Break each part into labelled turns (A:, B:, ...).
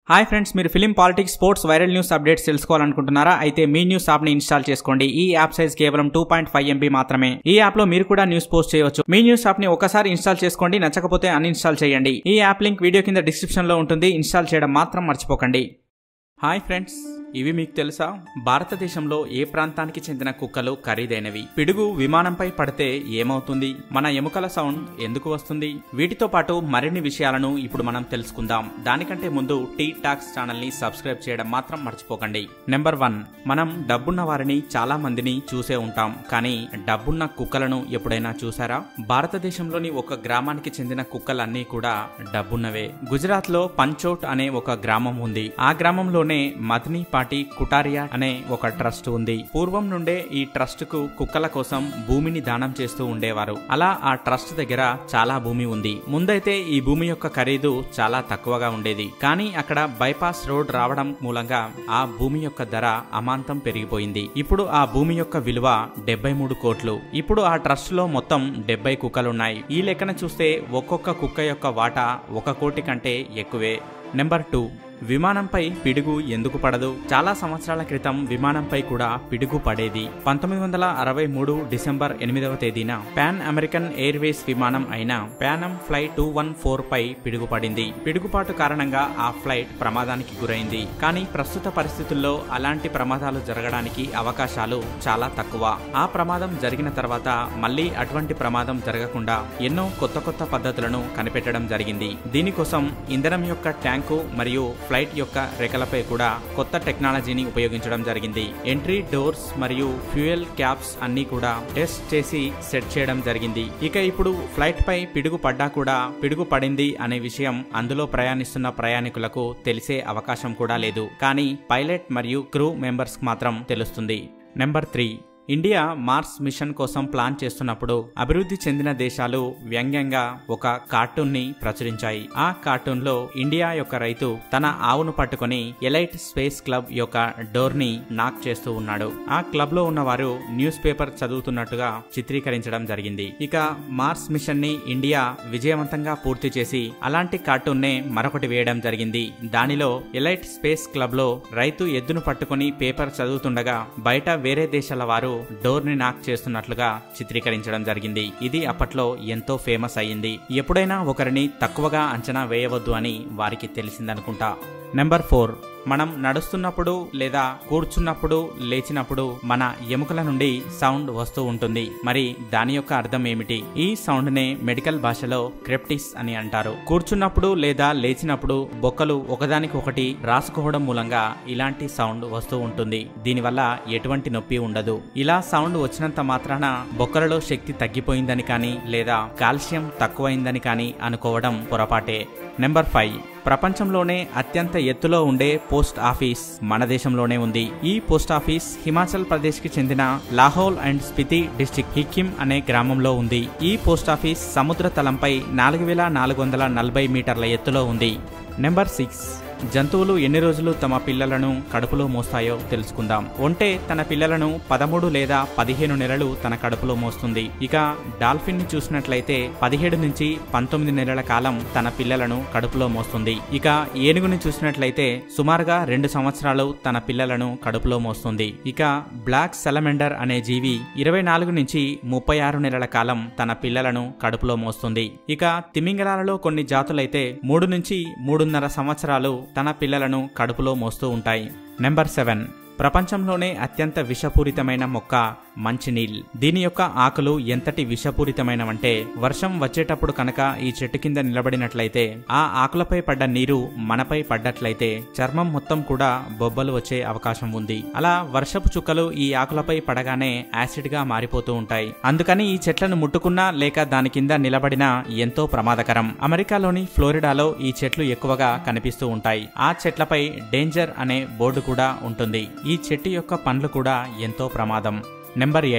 A: hi friends మీరు film politics sports viral news updates తెలుసుకోవాలనుకుంటున్నారా అయితే మీ న్యూస్ యాప్ ని ఇన్స్టాల్ చేసుకోండి ఈ యాప్ సైజ్ కేవలం టూ పాయింట్ ఫైవ్ ఎంబీ మాత్రమే ఈ యాప్ లో మీరు కూడా న్యూస్ పోస్ట్ చేయవచ్చు మీ న్యూస్ యాప్ ని ఒకసారి ఇన్స్టాల్ చేసుకోండి నచ్చకపోతే అన్ఇన్స్టాల్ చేయండి ఈ యాప్ లింక్ వీడియో కింద డిస్క్రిప్షన్ లో ఉంటుంది ఇన్స్టాల్ చేయడం మాత్రం మర్చిపోకండి హాయ్ ఫ్రెండ్స్ ఇవి మీకు తెలుసా భారతదేశంలో ఏ ప్రాంతానికి చెందిన కుక్కలు ఖరీదైనవి పిడుగు విమానంపై పడితే ఏమవుతుంది మన ఎముకల సౌండ్ ఎందుకు వస్తుంది వీటితో పాటు మరిన్ని విషయాలను ఇప్పుడు మనం తెలుసుకుందాం దానికంటే ముందు టీ టాక్స్ ఛానల్ ని సబ్స్క్రైబ్ చేయడం మాత్రం మర్చిపోకండి నెంబర్ వన్ మనం డబ్బున్న వారిని చాలా మందిని చూసే ఉంటాం కానీ డబ్బున్న కుక్కలను ఎప్పుడైనా చూసారా భారతదేశంలోని ఒక గ్రామానికి చెందిన కుక్కలన్నీ కూడా డబ్బున్నవే గుజరాత్ లో పంచోట్ అనే ఒక గ్రామం ఉంది ఆ గ్రామంలోనే మదనీ పాటి కుటారియా అనే ఒక ట్రస్ట్ ఉంది పూర్వం నుండే ఈ ట్రస్ట్ కు కుక్కల కోసం భూమిని దానం చేస్తూ ఉండేవారు అలా ఆ ట్రస్ట్ దగ్గర చాలా భూమి ఉంది ముందైతే ఈ భూమి యొక్క ఖరీదు చాలా తక్కువగా ఉండేది కానీ అక్కడ బైపాస్ రోడ్ రావడం మూలంగా ఆ భూమి యొక్క ధర అమాంతం పెరిగిపోయింది ఇప్పుడు ఆ భూమి యొక్క విలువ డెబ్బై మూడు కోట్లు ఇప్పుడు ఆ ట్రస్ట్ లో మొత్తం డెబ్బై కుక్కలున్నాయి ఈ లెక్కన చూస్తే ఒక్కొక్క కుక్క యొక్క వాటా ఒక కోటి కంటే ఎక్కువే నెంబర్ టూ విమానంపై పిడుగు ఎందుకు పడదు చాలా సంవత్సరాల క్రితం విమానంపై కూడా పిడుగు పడేది పంతొమ్మిది వందల అరవై మూడు డిసెంబర్ ఎనిమిదవ తేదీన పాన్ అమెరికన్ ఎయిర్వేస్ విమానం అయిన Pan Am flight two one four పై పిడుగు పడింది పిడుగుపాటు కారణంగా ఆ ఫ్లైట్ ప్రమాదానికి గురైంది కానీ ప్రస్తుత పరిస్థితుల్లో అలాంటి ప్రమాదాలు జరగడానికి అవకాశాలు చాలా తక్కువ ఆ ప్రమాదం జరిగిన తర్వాత మళ్ళీ అటువంటి ప్రమాదం జరగకుండా ఎన్నో కొత్త కొత్త పద్ధతులను కనిపెట్టడం జరిగింది దీనికోసం ఇంధనం యొక్క ట్యాంకు మరియు ఫ్లైట్ యొక్క రెక్కలపై కూడా కొత్త టెక్నాలజీని ఉపయోగించడం జరిగింది ఎంట్రీ డోర్స్ మరియు ఫ్యూయల్ క్యాప్స్ అన్ని కూడా టెస్ట్ చేసి సెట్ చేయడం జరిగింది ఇక ఇప్పుడు ఫ్లైట్ పై పిడుగు పడ్డా కూడా పిడుగు పడింది అనే విషయం అందులో ప్రయాణిస్తున్న ప్రయాణికులకు తెలిసే అవకాశం కూడా లేదు కానీ పైలట్ మరియు క్రూ మెంబర్స్ మాత్రం తెలుస్తుంది number three India Mars mission కోసం ప్లాన్ చేస్తున్నప్పుడు అభివృద్ధి చెందిన దేశాలు వ్యంగ్యంగా ఒక కార్టూన్ ని ప్రచురించాయి ఆ కార్టూన్ లో ఇండియా యొక్క రైతు తన ఆవును పట్టుకొని ఎలైట్ స్పేస్ క్లబ్ యొక్క డోర్ ని నాక్ చేస్తూ ఉన్నాడు ఆ క్లబ్ లో ఉన్నవారు న్యూస్ పేపర్ చదువుతున్నట్టుగా చిత్రీకరించడం జరిగింది ఇక మార్స్ మిషన్ ని ఇండియా విజయవంతంగా పూర్తి చేసి అలాంటి కార్టూన్ నే మరొకటి వేయడం జరిగింది దానిలో ఎలైట్ స్పేస్ క్లబ్ లో రైతు ఎద్దును పట్టుకొని పేపర్ చదువుతుండగా బయట వేరే దేశాల వారు డోర్ ని నాక్ చేస్తున్నట్లుగా చిత్రీకరించడం జరిగింది ఇది అప్పట్లో ఎంతో ఫేమస్ అయ్యింది ఎప్పుడైనా ఒకరిని తక్కువగా అంచనా వేయవద్దు అని వారికి తెలిసిందనుకుంటా నెంబర్ ఫోర్ మనం నడుస్తున్నప్పుడు లేదా కూర్చున్నప్పుడు లేచినప్పుడు మన ఎముకల నుండి సౌండ్ వస్తూ ఉంటుంది మరి దాని యొక్క అర్థం ఏమిటి ఈ సౌండ్ నే మెడికల్ భాషలో క్రెప్టిస్ అని అంటారు కూర్చున్నప్పుడు లేదా లేచినప్పుడు బొక్కలు ఒకదానికి ఒకటి రాసుకోవడం మూలంగా ఇలాంటి సౌండ్ వస్తూ ఉంటుంది దీనివల్ల ఎటువంటి నొప్పి ఉండదు ఇలా సౌండ్ వచ్చినంత మాత్రాన బొక్కలలో శక్తి తగ్గిపోయిందని కానీ లేదా కాల్షియం తక్కువైందని కానీ అనుకోవడం పొరపాటే నెంబర్ ఫైవ్ ప్రపంచంలోనే అత్యంత ఎత్తులో ఉండే పోస్ట్ ఆఫీస్ మన దేశంలోనే ఉంది ఈ పోస్ట్ ఆఫీస్ హిమాచల్ ప్రదేశ్ కి చెందిన లాహోల్ అండ్ స్పితి డిస్టిక్ హిక్కిం అనే గ్రామంలో ఉంది ఈ పోస్ట్ ఆఫీస్ సముద్ర తలంపై నాలుగు వేల నాలుగు వందల నలభై మీటర్ల ఎత్తులో ఉంది నెంబర్ సిక్స్ జంతువులు ఎన్ని రోజులు తమ పిల్లలను కడుపులో మోస్తాయో తెలుసుకుందాం ఒంటే తన పిల్లలను పదమూడు లేదా పదిహేను నెలలు తన కడుపులో మోస్తుంది ఇక డాల్ఫిన్ ని చూసినట్లయితే పదిహేడు నుంచి పంతొమ్మిది నెలల కాలం తన పిల్లలను కడుపులో మోస్తుంది ఇక ఏనుగుని చూసినట్లయితే సుమారుగా రెండు సంవత్సరాలు తన పిల్లలను కడుపులో మోస్తుంది ఇక బ్లాక్ సెలమెండర్ అనే జీవి ఇరవై నాలుగు నుంచి ముప్పై ఆరు నెలల కాలం తన పిల్లలను కడుపులో మోస్తుంది ఇక తిమింగలాలలో కొన్ని జాతులైతే మూడు నుంచి మూడున్నర సంవత్సరాలు తన పిల్లలను కడుపులో మోస్తూ ఉంటాయి నెంబర్ సెవెన్ ప్రపంచంలోనే అత్యంత విషపూరితమైన మొక్క మంచినీల్ దీని యొక్క ఆకులు ఎంతటి విషపూరితమైనవంటే వర్షం వచ్చేటప్పుడు కనుక ఈ చెట్టు కింద నిలబడినట్లయితే ఆ ఆకులపై పడ్డ నీరు మనపై పడ్డట్లయితే చర్మం మొత్తం కూడా బొబ్బలు వచ్చే అవకాశం ఉంది అలా వర్షపు చుక్కలు ఈ ఆకులపై పడగానే యాసిడ్ గా మారిపోతూ ఉంటాయి అందుకని ఈ చెట్లను ముట్టుకున్నా లేక దాని కింద నిలబడినా ఎంతో ప్రమాదకరం అమెరికాలోని ఫ్లోరిడాలో ఈ చెట్లు ఎక్కువగా కనిపిస్తూ ఉంటాయి ఆ చెట్లపై డేంజర్ అనే బోర్డు కూడా ఉంటుంది ఈ చెట్టు యొక్క పండ్లు కూడా ఎంతో ప్రమాదం నెంబర్ ఎయిట్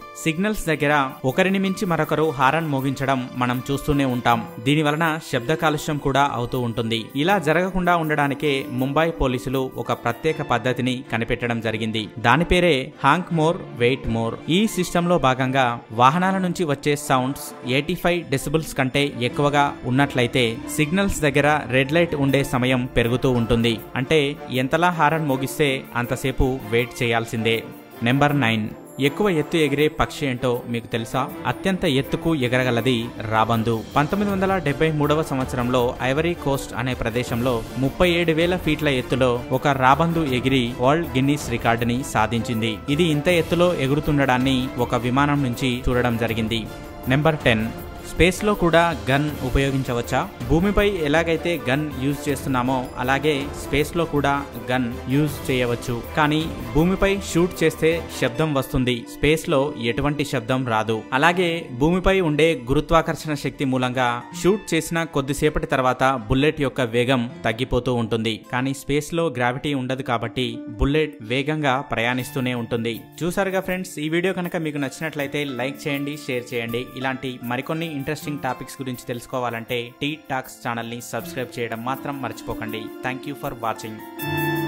A: సిగ్నల్స్ దగ్గర ఒకరిని మించి మరొకరు హారన్ మోగించడం మనం చూస్తూనే ఉంటాం దీని వలన శబ్ద కాలుష్యం కూడా అవుతూ ఉంటుంది ఇలా జరగకుండా ఉండడానికే ముంబై పోలీసులు ఒక ప్రత్యేక పద్ధతిని కనిపెట్టడం జరిగింది దాని పేరే హాంక్ మోర్ వెయిట్ మోర్ ఈ సిస్టంలో భాగంగా వాహనాల నుంచి వచ్చే సౌండ్స్ ఎయిటీ ఫైవ్ డెసిబుల్స్ కంటే ఎక్కువగా ఉన్నట్లయితే సిగ్నల్స్ దగ్గర రెడ్ లైట్ ఉండే సమయం పెరుగుతూ ఉంటుంది అంటే ఎంతలా హారన్ మోగిస్తే అంతసేపు వెయిట్ చేయాల్సిందే నెంబర్ నైన్ ఎక్కువ ఎత్తు ఎగిరే పక్షి ఏంటో మీకు తెలుసా అత్యంత ఎత్తుకు ఎగరగలది రాబందు పంతొమ్మిది వందల డెబ్బై మూడవ సంవత్సరంలో ఐవరీ కోస్ట్ అనే ప్రదేశంలో ముప్పై ఏడు వేల ఫీట్ల ఎత్తులో ఒక రాబందు ఎగిరి వరల్డ్ గిన్నీస్ రికార్డుని సాధించింది ఇది ఇంత ఎత్తులో ఎగురుతుండడాన్ని ఒక విమానం నుంచి చూడడం జరిగింది నెంబర్ టెన్ స్పేస్ లో కూడా గన్ ఉపయోగించవచ్చా భూమిపై ఎలాగైతే గన్ యూజ్ చేస్తున్నామో అలాగే స్పేస్ లో కూడా గన్ యూజ్ చేయవచ్చు కానీ భూమిపై షూట్ చేస్తే శబ్దం వస్తుంది స్పేస్ లో ఎటువంటి శబ్దం రాదు అలాగే భూమిపై ఉండే గురుత్వాకర్షణ శక్తి మూలంగా షూట్ చేసిన కొద్దిసేపటి తర్వాత బుల్లెట్ యొక్క వేగం తగ్గిపోతూ ఉంటుంది కానీ స్పేస్ లో గ్రావిటీ ఉండదు కాబట్టి బుల్లెట్ వేగంగా ప్రయాణిస్తూనే ఉంటుంది చూసారుగా ఫ్రెండ్స్ ఈ వీడియో కనుక మీకు నచ్చినట్లయితే లైక్ చేయండి షేర్ చేయండి ఇలాంటి మరికొన్ని ఇంట్రెస్టింగ్ టాపిక్స్ గురించి తెలుసుకోవాలంటే టీ టాక్స్ ఛానల్ని సబ్స్క్రైబ్ చేయడం మాత్రం మర్చిపోకండి థ్యాంక్ యూ ఫర్ వాచింగ్